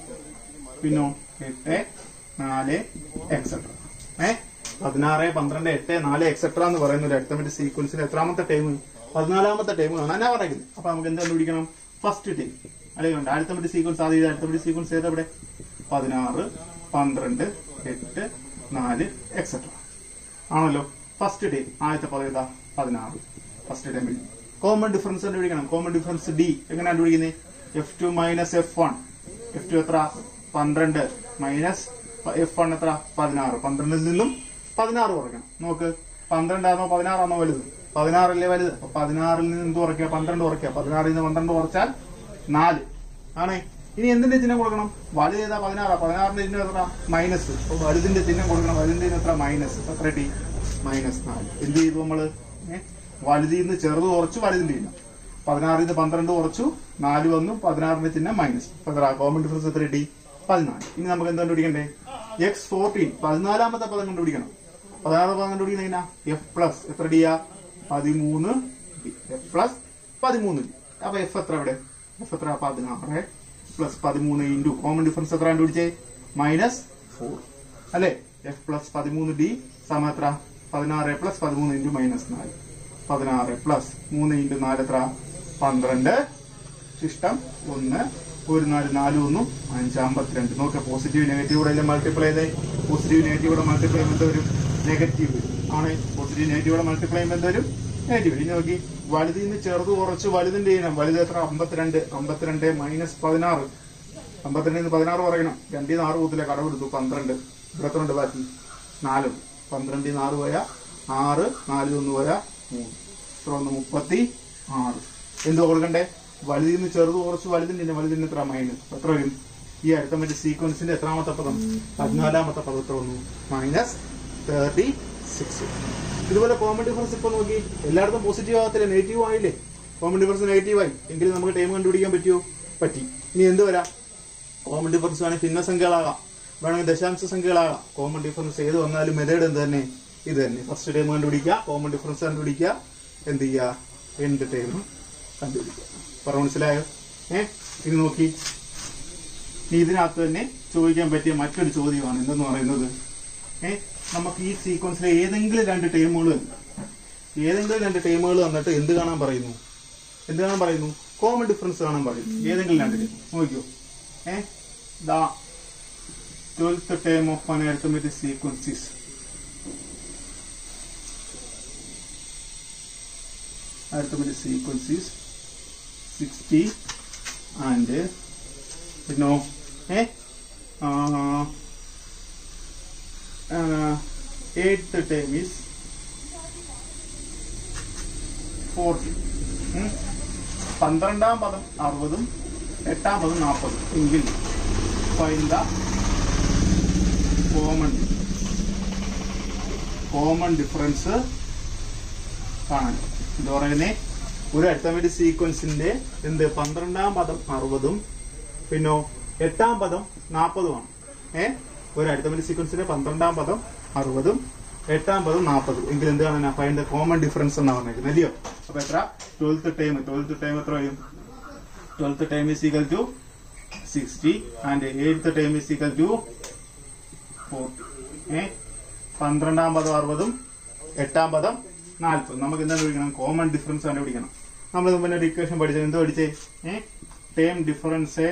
പിന്നോ എട്ട് നാല് എക്സെട്ര ഏ പതിനാറ് പന്ത്രണ്ട് എട്ട് നാല് എക്സെട്ര എന്ന് പറയുന്ന ഒരു അരിത്തമെറ്റിക് സീക്വൻസിൽ എത്രാമത്തെ ടൈം പതിനാലാമത്തെ ടൈം കാണാനാ പറയുന്നത് അപ്പൊ നമുക്ക് എന്താ കണ്ടുപിടിക്കണം ഫസ്റ്റ് ടൈം അല്ലെങ്കിൽ അരിത്തമെറ്റിക് സീക്വൻസ് ആദ്യം ചെയ്ത അരിത്തമെറ്റിക് സീക്വൻസ് ഏതാ ഇവിടെ പതിനാറ് പന്ത്രണ്ട് എട്ട് നാല് എക്സെട്ര ആണല്ലോ ഫസ്റ്റ് ടൈം ആദ്യത്തെ പദം ഏതാ പതിനാറ് ഫസ്റ്റ് ടൈമിൽ കോമൺ ഡിഫറൻസ് കണ്ടുപിടിക്കണം കോമൺ ഡിഫറൻസ് ഡി എങ്ങനെ കണ്ടുപിടിക്കുന്നത് F two minus F one F two എത്ര പന്ത്രണ്ട് മൈനസ് എഫ് വൺ എത്ര പതിനാറ് പന്ത്രണ്ടിൽ നിന്നും പതിനാറ് കുറയ്ക്കണം നോക്ക് പന്ത്രണ്ടാണോ പതിനാറാണോ വലുത് പതിനാറല്ലേ വലുത് അപ്പൊ പതിനാറിൽ നിന്ന് എന്ത് കുറയ്ക്കുക പന്ത്രണ്ട് കുറയ്ക്കുക പതിനാറിൽ നിന്ന് പന്ത്രണ്ട് കുറച്ചാൽ നാല് ആണേ ഇനി എന്തിന്റെ ചിഹ്നം കൊടുക്കണം വലുത് ഏതാ പതിനാറാ പതിനാറിന്റെ ചിഹ്നം എത്ര മൈനസ് അപ്പൊ വലുതിന്റെ ചിഹ്നം കൊടുക്കണം വലുതിന്റെ ചിഹ്നം എത്ര മൈനസ് എത്ര ടി മൈനസ് നാല് എന്ത് ചെയ്തു നമ്മള് ഏ? വലുതിൽ നിന്ന് ചെറുത് കുറച്ചു വലുതിന്റെ ചിഹ്നം പതിനാറിൽ നിന്ന് പന്ത്രണ്ട് കുറച്ചു നാല് വന്നു പതിനാറിന്റെ ചിഹ്നം മൈനസ് എത്ര കോമൺ ഡിഫറൻസ് എത്ര കിട്ടി പതിനാല് ഇനി നമുക്ക് എന്താ കണ്ടുപിടിക്കണ്ടേ എക്സ് ഫോർട്ടീൻ പതിനാലാമത്തെ പദം കണ്ടുപിടിക്കണം പതിനാറ് പദം കണ്ടുപിടിക്കുന്ന എങ്ങനെയാ എഫ് പ്ലസ് എത്ര ഡിയാ പതിമൂന്ന് എഫ് പ്ലസ് പതിമൂന്ന് ഡി അപ്പൊ എഫ് എത്ര ഇവിടെ എഫ് എത്ര പതിനാറ് പ്ലസ് പതിമൂന്ന് ഇൻറ്റു കോമൺ ഡിഫറൻസ് എത്ര കണ്ടുപിടിച്ചേ മൈനസ് ഫോർ അല്ലെ എഫ് പ്ലസ് പതിമൂന്ന് ഡി സമ എത്ര പതിനാറ് പ്ലസ് പതിമൂന്ന് ഇൻറ്റു മൈനസ് നാല് പതിനാറ് പ്ലസ് മൂന്ന് ഇൻറ്റു നാല് എത്ര പന്ത്രണ്ട് ശിഷ്ടം ഒന്ന് ഒരു നാല് നാല് ഒന്നും അഞ്ച് അമ്പത്തിരണ്ട് നോക്കുക പോസിറ്റീവ് നെഗറ്റീവ് കൂടെ മൾട്ടിപ്ലൈ ചെയ്തേ പോസിറ്റീവ് നെഗറ്റീവ് കൂടെ മൾട്ടിപ്ലൈ ചെയ്യുമ്പോൾ എന്ത് വരും നെഗറ്റീവ് വരും ആണ് പോസിറ്റീവ് നെഗറ്റീവ് കൂടെ മൾട്ടിപ്ലൈ ചെയ്യുമ്പോൾ എന്ത് വരും നെഗറ്റീവ് ഇനി നോക്കി വലുതിൽ നിന്ന് ചെറുത് കുറച്ച് വലുതിന്റെ ഇനം വലുത് എത്ര അമ്പത്തിരണ്ട് അമ്പത്തിരണ്ട് മൈനസ് പതിനാറ് അമ്പത്തിരണ്ടിൽ നിന്ന് പതിനാറ് പറയണം രണ്ടിൽ നിന്ന് ആറ് കൂത്തിലെ കടമെടുത്തു പന്ത്രണ്ട് ഇവിടെ എത്ര ഉണ്ട് ബാക്കി നാലും പന്ത്രണ്ടിൽ നിന്ന് ആറ് പോയ ആറ് നാലിൽ ഒന്ന് പോയ മൂന്ന് എത്ര ഒന്ന് മുപ്പത്തി ആറ് എന്തോ കൊടുക്കണ്ടേ വലുതിൽ നിന്ന് ചെറുത് കുറച്ച് വലുതിന്റെ ഇനം വലുതിന് എത്ര മൈനസ് എത്ര വരും ഈ അടുത്ത മറ്റേ സീക്വൻസിന്റെ എത്രാമത്തെ പദം പതിനാലാമത്തെ പദം എത്ര വന്നു മൈനസ് തേർട്ടി സിക്സ് ഇതുപോലെ കോമൺ ഡിഫറൻസ് ഇപ്പൊ നോക്കി എല്ലായിടത്തും പോസിറ്റീവ് ആകത്തില്ല നെഗറ്റീവ് ആയില്ലേ കോമൺ ഡിഫറൻസ് നെഗറ്റീവ് ആയി എങ്കിലും നമുക്ക് ടൈം കണ്ടുപിടിക്കാൻ പറ്റുമോ പറ്റി ഇനി എന്ത് വരാം കോമൺ ഡിഫറൻസ് വേണമെങ്കിൽ ഭിന്നസംഖ്യകളാകാം വേണമെങ്കിൽ ദശാംശ സംഖ്യകളാകാം കോമൺ ഡിഫറൻസ് ഏത് വന്നാലും മെത്തേഡ് എന്ത് തന്നെ ഇത് തന്നെ ഫസ്റ്റ് ടൈം കണ്ടുപിടിക്കുക കോമൺ ഡിഫറൻസ് കണ്ടുപിടിക്കുക എന്ത് ചെയ്യുക എൻഡ് ടൈം കണ്ടുപിടിക്കുക പറ മനസ്സിലായോ ഏ ഇനി നോക്കി ഇനി ഇതിനകത്ത് തന്നെ ചോദിക്കാൻ പറ്റിയ മറ്റൊരു ചോദ്യമാണ് എന്തെന്ന് പറയുന്നത് ഏ നമുക്ക് ഈ സീക്വൻസിലെ ഏതെങ്കിലും രണ്ട് ടൈമുകൾ ഏതെങ്കിലും രണ്ട് ടൈമുകൾ വന്നിട്ട് എന്ത് കാണാൻ പറയുന്നു എന്ത് കാണാൻ പറയുന്നു കോമൺ ഡിഫറൻസ് കാണാൻ പറയുന്നു ഏതെങ്കിലും രണ്ട് ടൈം നോക്കിയോ ഏ the twelfth time of an arithmetic sequence is arithmetic sequence is 60 and you know eh uh, uh, eighth time is 40 ഉം. പന്ത്രണ്ടാം പദം അറുപതും എട്ടാം പദം നാൽപ്പതും എങ്കിൽ find the common common difference കാണാൻ എന്താ പറയുന്നേ ഒരു അരിത്തമെറ്റിക് സീക്വൻസിന്റെ എന്ത് പന്ത്രണ്ടാം പദം അറുപതും പിന്നോ എട്ടാം പദം നാൽപ്പതുമാണ് ഏ ഒരു അരിത്തമെറ്റിക് സീക്വൻസിന്റെ പന്ത്രണ്ടാം പദം അറുപതും എട്ടാം പദം നാൽപ്പതും എങ്കിൽ എന്ത് കാണാൻ ഫൈൻഡ് കോമൺ ഡിഫറൻസ് എന്നാ പറഞ്ഞേക്കുന്നത് അല്ലയോ അപ്പൊ എത്ര ട്വൽത്ത് ടൈം ട്വൽത്ത് ടൈം എത്ര വരും twelfth time is equal to sixty and eighth time is equal to forty ഏ പന്ത്രണ്ടാം പദം അറുപതും എട്ടാം പദം നാൽപ്പത് നമുക്ക് എന്താ കണ്ടുപിടിക്കണം കോമൺ ഡിഫറൻസ് കണ്ടുപിടിക്കണം നമ്മൾ മുന്നേ ഒരു ഇക്വേഷൻ പഠിച്ചത് എന്ത് പഠിച്ചേ ഏ term difference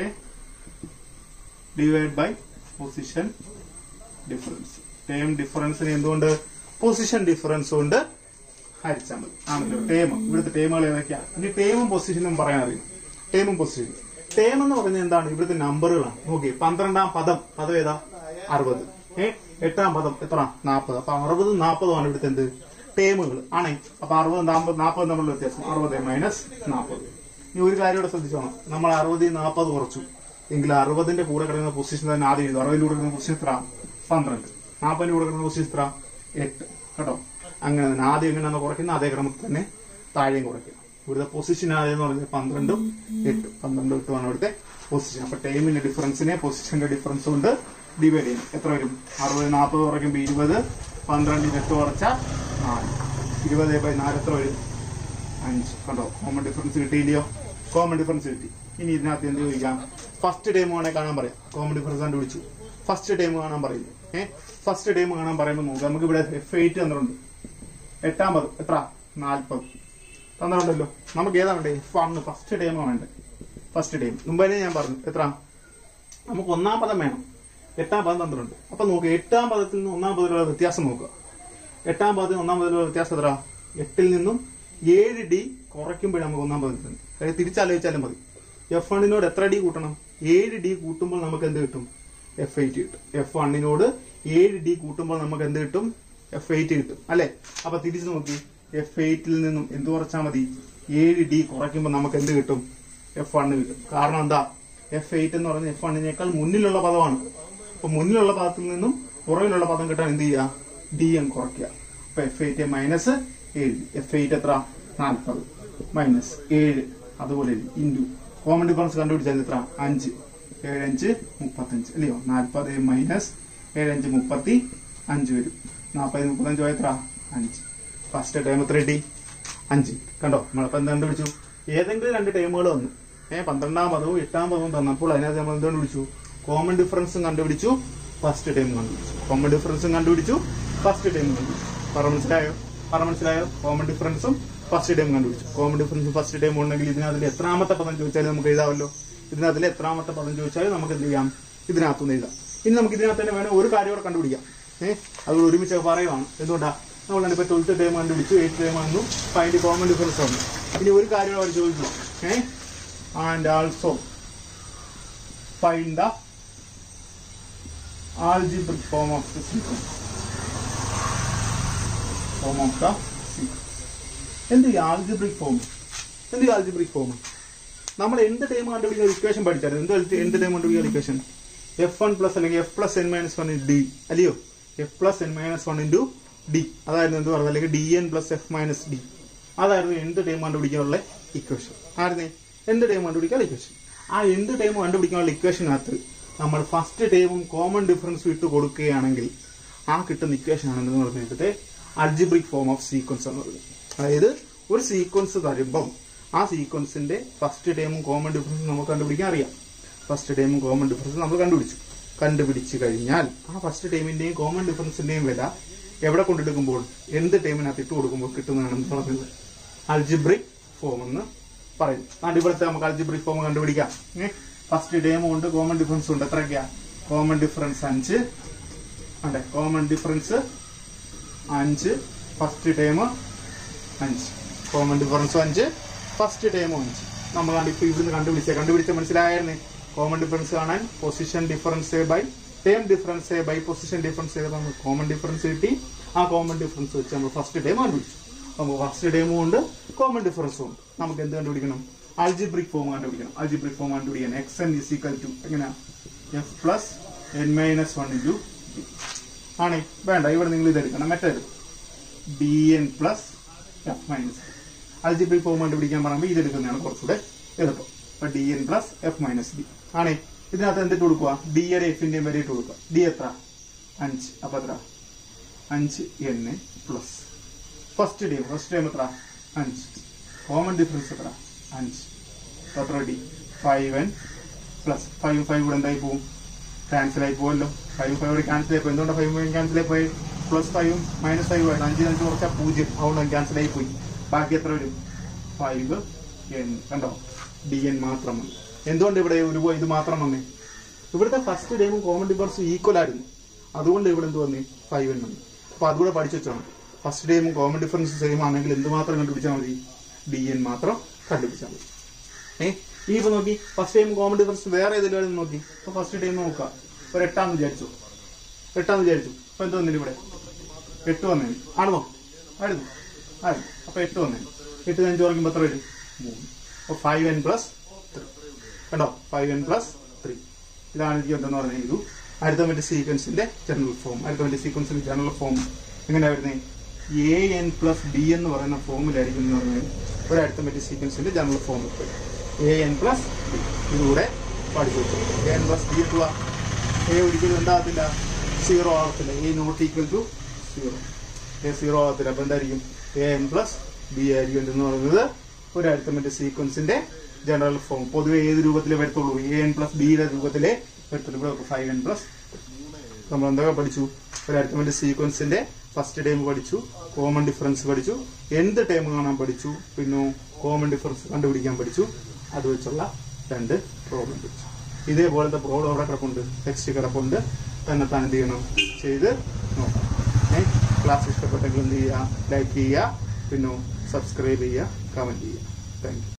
divide by position difference term ഡിഫറൻസിന് എന്തുകൊണ്ട് പൊസിഷൻ ഡിഫറൻസ് കൊണ്ട് ഹരിച്ചാൽ മതി ആണല്ലോ ടേം ഇവിടുത്തെ ടേമുകൾ ഏതൊക്കെയാ ഇനി ടേമും പൊസിഷനും പറയാൻ അറിയും ടേമും പൊസിഷനും ടേം എന്ന് പറയുന്നത് എന്താണ് ഇവിടുത്തെ നമ്പറുകളാണ് നോക്കി പന്ത്രണ്ടാം പദം പദം ഏതാ അറുപത് ഏ എട്ടാം പദം എത്ര നാൽപ്പത് അപ്പൊ അറുപതും നാൽപ്പതുമാണ് ഇവിടുത്തെ എന്ത് ടേമുകൾ ആണേ അപ്പൊ അറുപത് നാൽപ്പത് നാൽപ്പത് തമ്മിലുള്ള വ്യത്യാസം അറുപത് മൈനസ് നാൽപ്പത് ഇനി ഒരു കാര്യം ഇവിടെ ശ്രദ്ധിച്ചോണം നമ്മൾ അറുപതിൽ നാൽപ്പത് കുറച്ചു എങ്കിൽ അറുപതിന്റെ കൂടെ കിടക്കുന്ന പൊസിഷൻ തന്നെ ആദ്യം എഴുതും അറുപതിന്റെ കൂടെ കിടക്കുന്ന പൊസിഷൻ എത്ര പന്ത്രണ്ട് നാൽപ്പതിന്റെ കൂടെ കിടക്കുന്ന പൊസിഷൻ എത്ര എട്ട് കേട്ടോ അങ്ങനെ തന്നെ ആദ്യം എങ്ങനെയാണോ കുറയ്ക്കുന്നത് അതേ ക്രമത്തിൽ തന്നെ താഴെയും കുറയ്ക്കുക ഇവിടുത്തെ പൊസിഷൻ ആദ്യം എന്ന് പറയുന്നത് പന്ത്രണ്ടും എട്ടും പന്ത്രണ്ടും എട്ടുമാണ് ഇവിടുത്തെ പൊസിഷൻ അപ്പൊ ടൈമിന്റെ ഡിഫറൻസിനെ പൊസിഷന്റെ ഡിഫറൻസ് കൊണ്ട് ഡിവൈഡ് ചെയ്യും എത്ര വരും അറുപത് നാൽപ്പത് കുറയ്ക്കുമ്പോൾ ഇരുപത് പന്ത്രണ്ടിന് എട്ട് കുറച്ച നാല് ഇരുപത് ബൈ നാല് എത്ര വരും അഞ്ച് കണ്ടോ കോമൺ ഡിഫറൻസ് കിട്ടിയില്ലയോ കോമൺ ഡിഫറൻസ് കിട്ടി ഇനി ഇതിനകത്ത് എന്ത് ചോദിക്കാം ഫസ്റ്റ് ടൈം വേണേൽ കാണാൻ പറയാം കോമൺ ഡിഫറൻസ് കണ്ടുപിടിച്ചു ഫസ്റ്റ് ടൈം കാണാൻ പറയുന്നു ഏഹ് ഫസ്റ്റ് ടൈം കാണാൻ പറയുമ്പോൾ നോക്കാം നമുക്ക് ഇവിടെ എഫ് എയ്റ്റ് തന്നിട്ടുണ്ട് എട്ടാം പദം എത്ര നാൽപ്പത് തന്നിട്ടുണ്ടല്ലോ നമുക്ക് ഏതാ വേണ്ടേ എഫ് ആണ് ഫസ്റ്റ് ടൈം വേണ്ടേ ഫസ്റ്റ് ടൈം മുമ്പേ ഞാൻ പറഞ്ഞു എത്ര നമുക്ക് ഒന്നാം പദം വേണം എട്ടാം പദം തന്നിട്ടുണ്ട് അപ്പൊ നോക്കുക എട്ടാം പദത്തിൽ നിന്ന് ഒന്നാം പദത്തിലുള്ള വ്യത്യാസം നോക്കുക എട്ടാം പദത്തിൽ ഒന്നാം പദത്തിലുള്ള വ്യത്യാസം എത്ര എട്ടിൽ നിന്നും ഏഴ് ഡി കുറയ്ക്കുമ്പോഴേ നമുക്ക് ഒന്നാം പദത്തിൽ അതായത് തിരിച്ചാലോചിച്ചാലും മതി എഫ് വണ്ണിനോട് എത്ര ഡി കൂട്ടണം ഏഴ് ഡി കൂട്ടുമ്പോൾ നമുക്ക് എന്ത് കിട്ടും എഫ് എയ്റ്റ് കിട്ടും എഫ് വണ്ണിനോട് ഏഴ് ഡി കൂട്ടുമ്പോൾ നമുക്ക് എന്ത് കിട്ടും എഫ് എയ്റ്റ് കിട്ടും അല്ലെ അപ്പൊ തിരിച്ചു നോക്കി എഫ് എയ്റ്റിൽ നിന്നും എന്ത് കുറച്ചാൽ മതി ഏഴ് ഡി കുറയ്ക്കുമ്പോൾ നമുക്ക് എന്ത് കിട്ടും എഫ് വണ്ണ് കിട്ടും കാരണം എന്താ എഫ് എയ്റ്റ് എന്ന് പറയുന്നത് എഫ് വണ്ണിനേക്കാൾ മുന്നിലുള്ള പദമാണ് അപ്പൊ മുന്നിലുള്ള പദത്തിൽ നിന്നും പുറകിലുള്ള പദം കിട്ടാൻ എന്ത് ചെയ്യുക ഡി എം കുറയ്ക്കുക അപ്പൊ എഫ് എയ്റ്റ് മൈനസ് ഏഴ് എഫ് എയ്റ്റ് എത്ര നാൽപ്പത് മൈനസ് ഏഴ് അതുപോലെ ഇൻറ്റു കോമൺ ഡിഫറൻസ് കണ്ടുപിടിച്ചാൽ എത്ര അഞ്ച് ഏഴഞ്ച് മുപ്പത്തഞ്ച് അല്ലയോ നാൽപ്പത് മൈനസ് ഏഴഞ്ച് മുപ്പത്തി അഞ്ച് വരും നാൽപ്പത് മുപ്പത്തഞ്ച് പോയ എത്ര അഞ്ച് ഫസ്റ്റ് ടൈം എത്ര കിട്ടി അഞ്ച് കണ്ടോ നമ്മളിപ്പോ എന്ത് കണ്ടുപിടിച്ചു ഏതെങ്കിലും രണ്ട് ടൈമുകൾ വന്നു ഏഹ് പന്ത്രണ്ടാം പദവും എട്ടാം പദവും തന്നപ്പോൾ അതിനകത്ത് നമ്മൾ എന്ത് കണ്ടുപിടിച്ചു കോമൺ ഡിഫറൻസും കണ്ടുപിടിച്ചു ഫസ്റ്റ് ടൈം കണ്ടുപിടിച്ചു കോമൺ ഡിഫറൻസും കണ്ടുപിടിച്ചു ഫസ്റ്റ് ടൈം കണ്ടുപിടിച്ചു പറ മനസ്സിലായോ പറ മനസ്സിലായോ കോമൺ ഡിഫറൻസും ഫസ്റ്റ് ടൈം കണ്ടുപിടിച്ചു കോമൺ ഡിഫറൻസും ഫസ്റ്റ് ടൈം ഉണ്ടെങ്കിൽ ഇതിനകത്തിൽ എത്രാമത്തെ പദം ചോദിച്ചാലും നമുക്ക് എഴുതാമല്ലോ ഇതിനകത്തിൽ എത്രാമത്തെ പദം ചോദിച്ചാലും നമുക്ക് എന്ത് ചെയ്യാം ഇതിനകത്തുനിന്ന് എഴുതാം ഇനി നമുക്ക് ഇതിനകത്ത് തന്നെ വേണം ഒരു കാര്യം കൂടെ കണ്ടുപിടിക്കാം ഏഹ് അത് ഒരുമിച്ച് പറയുവാണ് എന്തുകൊണ്ടാ നമ്മൾ ഇപ്പൊ ട്വൽത്ത് ടൈം കണ്ടുപിടിച്ചു എയ്ത്ത് ടൈം വന്നു അപ്പൊ അതിന്റെ കോമൺ ഡിഫറൻസ് വന്നു ഇനി ഒരു കാര്യം അവർ ചോദിച്ചു uh and also find the algebraic form of the sequence form of the sequence എന്ത് ഈ ആൽജിബ്രിക് ഫോം എന്ത് ഈ ആൽജിബ്രിക് ഫോം നമ്മൾ എന്ത് ടൈം കണ്ടുപിടിക്കുന്ന ഇക്വേഷൻ പഠിച്ചായിരുന്നു എന്ത് എന്ത് ടൈം കണ്ടുപിടിക്കുന്ന ഇക്വേഷൻ എഫ് വൺ പ്ലസ് അല്ലെങ്കിൽ F plus N minus one D അല്ലയോ F plus N minus one into D അതായിരുന്നു എന്ത് പറയുന്നത് അല്ലെങ്കിൽ D N plus F minus D അതായിരുന്നു എന്ത് ടൈം കണ്ടുപിടിക്കാനുള്ള ഇക്വേഷൻ ആയിരുന്നേ എന്ത് ടൈം കണ്ടുപിടിക്കാനുള്ള ഇക്വേഷൻ ആ എന്ത് ടൈം കണ്ടുപിടിക്കാനുള്ള ഇക്വേഷനകത്ത് നമ്മൾ ഫസ്റ്റ് ടൈമും കോമൺ ഡിഫറൻസും ഇട്ട് കൊടുക്കുകയാണെങ്കിൽ ആ കിട്ടുന്ന ഇക്വേഷൻ ആണ് എന്ന് പറഞ്ഞിട്ട് അൾജിബ്രിക് ഫോം ഓഫ് സീക്വൻസ് എന്ന് പറയുന്നത് അതായത് ഒരു സീക്വൻസ് തരുമ്പം ആ സീക്വൻസിന്റെ ഫസ്റ്റ് ടൈമും കോമൺ ഡിഫറൻസും നമുക്ക് കണ്ടുപിടിക്കാൻ അറിയാം ഫസ്റ്റ് ടൈമും കോമൺ ഡിഫറൻസും നമ്മൾ കണ്ടുപിടിച്ചു കണ്ടുപിടിച്ചു കഴിഞ്ഞാൽ ആ ഫസ്റ്റ് ടൈമിന്റെയും കോമൺ ഡിഫറൻസിന്റെയും വില എവിടെ കൊണ്ടെടുക്കുമ്പോൾ എന്ത് ടൈമിനകത്ത് ഇട്ട് കൊടുക്കുമ്പോൾ കിട്ടുന്നതാണെന്ന് പറയുന്നത് അൾജിബ്രിക് ഫോം എന്ന് പറയുന്നു അടിപൊളത്തെ നമുക്ക് അൾജിബ്രിക് ഫോം കണ്ടുപിടിക്കാം ഫസ്റ്റ് ടൈമും ഉണ്ട് കോമൺ ഡിഫറൻസും ഉണ്ട് എത്രയൊക്കെയാ കോമൺ ഡിഫറൻസ് അഞ്ച് അതെ കോമൺ ഡിഫറൻസ് അഞ്ച് ഫസ്റ്റ് ടൈം അഞ്ച് കോമൺ ഡിഫറൻസും അഞ്ച് ഫസ്റ്റ് ടൈമും അഞ്ച് നമ്മളാണ് ഇപ്പൊ ഇവിടുന്ന് കണ്ടുപിടിച്ച കണ്ടുപിടിച്ച മനസ്സിലായിരുന്നേ കോമൺ ഡിഫറൻസ് കാണാൻ position difference by term difference by position difference ചെയ്ത് നമുക്ക് കോമൺ ഡിഫറൻസ് കിട്ടി ആ കോമൺ ഡിഫറൻസ് വെച്ച് നമ്മൾ ഫസ്റ്റ് ടൈം കണ്ടുപിടിച്ചു അപ്പോൾ ഫസ്റ്റ് ടൈമും ഉണ്ട് കോമൺ ഡിഫറൻസും ഉണ്ട് നമുക്ക് എന്ത് കണ്ടുപിടിക്കണം അൾജിബ്രിക് ഫോം കണ്ടുപിടിക്കണം അൾജിബ്രിക് ഫോം കണ്ടുപിടിക്കാൻ X N is equal to എങ്ങനെയാ F plus N minus one into ആണേ വേണ്ട ഇവിടെ നിങ്ങൾ ഇത് എടുക്കണം മറ്റേത് D N plus F minus algebraic form കണ്ടുപിടിക്കാൻ പറയുമ്പോൾ ഇത് എടുക്കുന്നതാണ് കുറച്ചുകൂടെ എളുപ്പം അപ്പൊ D N plus F minus D ആണേ ഇതിനകത്ത് എന്തിട്ട് കൊടുക്കുക ഡി യുടെ എഫിന്റെയും വരെ ഇട്ട് കൊടുക്കുക ഡി എത്ര അഞ്ച് അപ്പൊ എത്ര അഞ്ച് N plus first day first time എത്ര അഞ്ച് കോമൺ ഡിഫറൻസ് എത്ര അഞ്ച് അപ്പൊ എത്ര D five N plus five five കൂടെ എന്തായി പോവും ക്യാൻസൽ ആയി പോകുമല്ലോ ഫൈവ് ഫൈവ് കൂടെ ക്യാൻസൽ ആയി പോയി എന്തുകൊണ്ട് ഫൈവ് ക്യാൻസൽ ആയി പോയി പ്ലസ് ഫൈവും മൈനസ് ഫൈവ് ആയിട്ട് അഞ്ച് അഞ്ച് കുറച്ചാൽ പൂജ്യം അതുകൊണ്ട് ക്യാൻസൽ ആയി പോയി ബാക്കി എത്ര വരും ഫൈവ് എൻ കണ്ടോ ഡി എൻ മാത്രം വന്നു എന്തുകൊണ്ട് ഇവിടെ ഒരു ഇത് മാത്രം വന്നേ ഇവിടുത്തെ ഫസ്റ്റ് ടൈമും കോമൺ ഡിഫറൻസ് ഈക്വൽ ആയിരുന്നു അതുകൊണ്ട് ഇവിടെ എന്ത് വന്നേ ഫൈവ് എൻ വന്നു അപ്പൊ അതുകൂടെ പഠിച്ചു വെച്ചാണ് ഫസ്റ്റ് ടൈമും കോമൺ ഡിഫറൻസ് സെയിം ആണെങ്കിൽ എന്ത് മാത്രം കണ്ടുപിടിച്ചാൽ മതി ഡി എൻ മാത്രം കണ്ടുപിടിച്ചാൽ മതി ഏ ഈ ഇപ്പൊ നോക്കി ഫസ്റ്റ് ടൈം കോമൺ ഡിഫറൻസ് വേറെ ഏതെങ്കിലും നോക്കി അപ്പൊ ഫസ്റ്റ് ടൈം നോക്കാം ഒരു എട്ടാന്ന് വിചാരിച്ചു എട്ടാന്ന് വിചാരിച്ചു അപ്പൊ എന്ത് വന്നില്ല ഇവിടെ എട്ട് വന്നേന് ആണോ ആയിരുന്നു ആയിരുന്നു അപ്പൊ എട്ട് വന്നേന് എട്ട് അഞ്ച് കുറയ്ക്കുമ്പോ എത്ര വരും മൂന്ന് അപ്പൊ ഫൈവ് എൻ പ്ലസ് ത്രീ കണ്ടോ ഫൈവ് എൻ പ്ലസ് ത്രീ ഇതാണ് എനിക്ക് എന്തെന്ന് പറഞ്ഞാൽ ഇത് അരിത്തമെറ്റിക് സീക്വൻസിന്റെ ജനറൽ ഫോം അരിത്തമെറ്റിക് സീക്വൻസിന്റെ ജനറൽ ഫോം എങ്ങനെയാ വരുന്നത് എ എൻ പ്ലസ് ഡി എന്ന് പറയുന്ന ഫോമിലായിരിക്കും എന്ന് പറഞ്ഞാൽ ഒരു അരിത്തമെറ്റിക് സീക്വൻസിന്റെ general form A N plus D ഇതുകൂടെ പഠിച്ചു എ എൻ പ്ലസ് ഡി എത്തുക എ ഒരിക്കലും ഉണ്ടാകത്തില്ല സീറോ ആകത്തില്ല A not equal to zero A zero ആകത്തില്ല അപ്പൊ എന്തായിരിക്കും എ എൻ പ്ലസ് ബി ആയിരിക്കും എന്ന് പറയുന്നത് ഒരു അരിത്തമെറ്റിക് സീക്വൻസിന്റെ ജനറൽ ഫോം പൊതുവെ ഏത് രൂപത്തിലേ വരത്തുള്ളൂ എ എൻ പ്ലസ് ബിയുടെ രൂപത്തിലെ വരത്തുള്ളൂ ഇവിടെ ഫൈവ് എൻ പ്ലസ് നമ്മൾ എന്തൊക്കെ പഠിച്ചു ഒരു അരിത്തമെറ്റിക് സീക്വൻസിന്റെ ഫസ്റ്റ് ടൈം പഠിച്ചു കോമൺ ഡിഫറൻസ് പഠിച്ചു എന്ത് ടൈം കാണാൻ പഠിച്ചു പിന്നെ കോമൺ ഡിഫറൻസ് കണ്ടുപിടിക്കാൻ പഠിച്ചു അത് വെച്ചുള്ള രണ്ട് പ്രോബ്ലം പഠിച്ചു ഇതേപോലത്തെ പ്രോബ്ലം അവിടെ കിടപ്പുണ്ട് ടെക്സ്റ്റ് കിടപ്പുണ്ട് തന്നെ താൻ എന്ത് ചെയ്യണം ചെയ്ത് നോക്കാം ഏഹ് ക്ലാസ് ഇഷ്ടപ്പെട്ടെങ്കിൽ എന്ത് ചെയ്യുക ലൈക്ക് ചെയ്യുക പിന്നെ സബ്സ്ക്രൈബ് ചെയ്യുക കമന്റ് ചെയ്യുക താങ്ക് യു